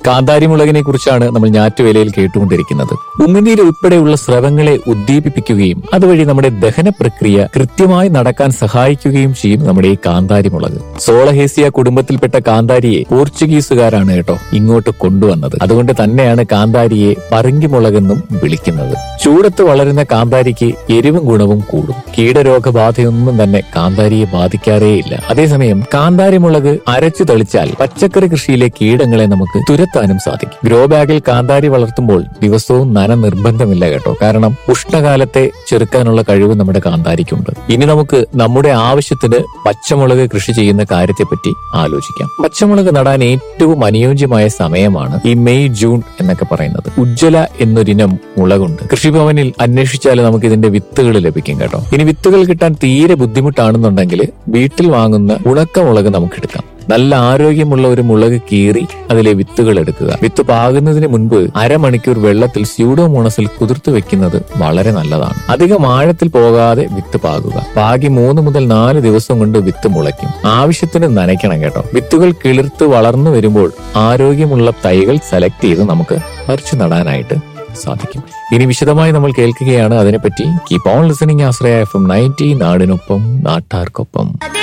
കാന്താരി മുളകിനെ കുറിച്ചാണ് നമ്മൾ ഞാറ്റുവേലയിൽ കേട്ടുകൊണ്ടിരിക്കുന്നത് ഉമിനീര് ഉൾപ്പെടെയുള്ള സ്രവങ്ങളെ ഉദ്ദീപിപ്പിക്കുകയും അതുവഴി നമ്മുടെ ദഹന പ്രക്രിയ കൃത്യമായി നടക്കാൻ സഹായിക്കുകയും ചെയ്യും നമ്മുടെ ഈ കാന്താരി മുളക് സോളഹേസിയ കുടുംബത്തിൽപ്പെട്ട കാന്താരിയെ പോർച്ചുഗീസുകാരാണ് കേട്ടോ ഇങ്ങോട്ട് കൊണ്ടുവന്നത് അതുകൊണ്ട് തന്നെയാണ് കാന്താരിയെ പറങ്കി മുളകെന്നും വിളിക്കുന്നത് ചൂടത്ത് വളരുന്ന കാന്താരിക്ക് എരിവും ഗുണവും കൂടും കീടരോഗബാധയൊന്നും തന്നെ കാന്താരിയെ ബാധിക്കാറേയില്ല അതേസമയം കാന്താരി മുളക് അരച്ചു തെളിച്ചാൽ പച്ചക്കറി കൃഷിയിലെ കീടങ്ങളെ നമുക്ക് തുരത്താനും സാധിക്കും ഗ്രോ ബാഗിൽ കാന്താരി വളർത്തുമ്പോൾ ദിവസവും നന നിർബന്ധമില്ല കേട്ടോ കാരണം ഉഷ്ണകാലത്തെ ചെറുക്കാനുള്ള കഴിവ് നമ്മുടെ കാന്താരിക്കുണ്ട് ഇനി നമുക്ക് നമ്മുടെ ആവശ്യത്തിന് പച്ചമുളക് കൃഷി ചെയ്യുന്ന കാര്യത്തെപ്പറ്റി ആലോചിക്കാം പച്ചമുളക് നടാൻ ഏറ്റവും അനുയോജ്യമായ സമയമാണ് ഈ മെയ് ജൂൺ എന്നൊക്കെ പറയുന്നത് ഉജ്ജ്വല എന്നൊരിനം മുളകുണ്ട് കൃഷിഭവനിൽ അന്വേഷിച്ചാൽ നമുക്ക് ഇതിന്റെ വിത്തുകൾ ലഭിക്കും കേട്ടോ ഇനി വിത്തുകൾ കിട്ടാൻ തീരെ ബുദ്ധിമുട്ടാണെന്നുണ്ടെങ്കിൽ വീട്ടിൽ വാങ്ങുന്ന ഉണക്കമുളക് നമുക്ക് എടുക്കാം നല്ല ആരോഗ്യമുള്ള ഒരു മുളക് കീറി അതിലെ വിത്തുകൾ എടുക്കുക വിത്ത് പാകുന്നതിന് മുൻപ് അരമണിക്കൂർ വെള്ളത്തിൽ സ്യൂഡോമോണസിൽ കുതിർത്ത് വെക്കുന്നത് വളരെ നല്ലതാണ് അധികം ആഴത്തിൽ പോകാതെ വിത്ത് പാകുക പാകി മൂന്ന് മുതൽ നാല് ദിവസം കൊണ്ട് വിത്ത് മുളയ്ക്കും ആവശ്യത്തിന് നനയ്ക്കണം കേട്ടോ വിത്തുകൾ കിളിർത്ത് വളർന്നു വരുമ്പോൾ ആരോഗ്യമുള്ള തൈകൾ സെലക്ട് ചെയ്ത് നമുക്ക് പറിച്ചു നടാനായിട്ട് സാധിക്കും ഇനി വിശദമായി നമ്മൾ കേൾക്കുകയാണ് അതിനെപ്പറ്റി keep on listening Aashraya F M ninety നാടിനൊപ്പം നാട്ടാർക്കൊപ്പം അതെ